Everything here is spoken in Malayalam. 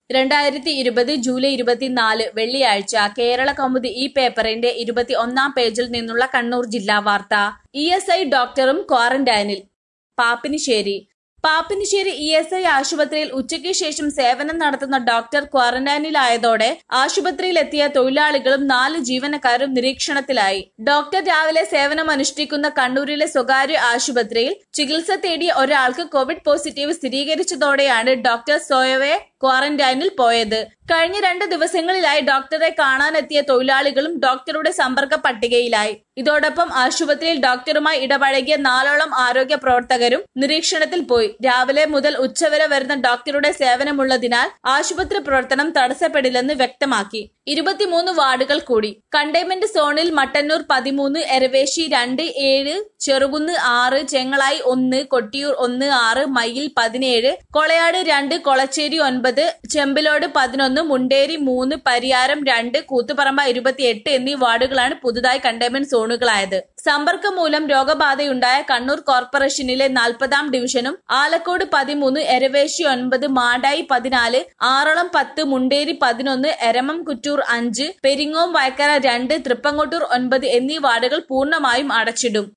രണ്ടായിരത്തി ഇരുപത് ജൂലൈ ഇരുപത്തിനാല് വെള്ളിയാഴ്ച കേരള കൗമുദി ഈ പേപ്പറിന്റെ ഇരുപത്തി ഒന്നാം പേജിൽ നിന്നുള്ള കണ്ണൂർ ജില്ലാ വാർത്ത ഇ എസ് ഐ ഡോക്ടറും ക്വാറന്റൈനിൽ Pappinissery Pappinissery E S I ആശുപത്രിയിൽ ഉച്ചയ്ക്ക് ശേഷം സേവനം നടത്തുന്ന ഡോക്ടർ ക്വാറന്റൈനിലായതോടെ ആശുപത്രിയിലെത്തിയ തൊഴിലാളികളും നാല് ജീവനക്കാരും നിരീക്ഷണത്തിലായി ഡോക്ടർ രാവിലെ സേവനമനുഷ്ഠിക്കുന്ന കണ്ണൂരിലെ സ്വകാര്യ ആശുപത്രിയിൽ ചികിത്സ തേടിയ ഒരാൾക്ക് കോവിഡ് പോസിറ്റീവ് സ്ഥിരീകരിച്ചതോടെയാണ് ഡോക്ടർ സോയവെ ക്വാറന്റൈനിൽ പോയത് കഴിഞ്ഞ രണ്ട് ദിവസങ്ങളിലായി ഡോക്ടറെ കാണാനെത്തിയ തൊഴിലാളികളും ഡോക്ടറുടെ സമ്പർക്ക പട്ടികയിലായി ഇതോടൊപ്പം ആശുപത്രിയിൽ ഡോക്ടറുമായി ഇടപഴകിയ നാലോളം ആരോഗ്യ പ്രവർത്തകരും നിരീക്ഷണത്തിൽ പോയി രാവിലെ മുതൽ ഉച്ചവരെ വരുന്ന ഡോക്ടറുടെ സേവനമുള്ളതിനാൽ ആശുപത്രി പ്രവർത്തനം തടസ്സപ്പെടില്ലെന്ന് വ്യക്തമാക്കി ഇരുപത്തിമൂന്ന് വാർഡുകൾ കൂടി കണ്ടെയ്ൻമെന്റ് സോണിൽ മട്ടന്നൂർ പതിമൂന്ന് എരവേശി രണ്ട് ഏഴ് ചെറുകുന്ന് ആറ് ചെങ്ങളായി ഒന്ന് കൊട്ടിയൂർ ഒന്ന് ആറ് മയിൽ പതിനേഴ് കൊളയാട് രണ്ട് കൊളച്ചേരി ഒൻപത് ചെമ്പിലോട് പതിനൊന്ന് മുണ്ടേരി മൂന്ന് പരിയാരം രണ്ട് കൂത്തുപറമ്പ ഇരുപത്തിയെട്ട് എന്നീ വാർഡുകളാണ് പുതുതായി കണ്ടെയ്ൻമെന്റ് സോണുകളായത് സമ്പർക്കം മൂലം രോഗബാധയുണ്ടായ കണ്ണൂർ കോർപ്പറേഷനിലെ നാൽപ്പതാം ഡിവിഷനും ആലക്കോട് പതിമൂന്ന് എരവേശി ഒൻപത് മാടായി പതിനാല് ആറളം പത്ത് മുണ്ടേരി പതിനൊന്ന് എരമം കുറ്റൂർ അഞ്ച് പെരിങ്ങോം വയക്കര രണ്ട് തൃപ്പങ്ങോട്ടൂർ ഒൻപത് എന്നീ വാർഡുകൾ പൂർണ്ണമായും അടച്ചിടും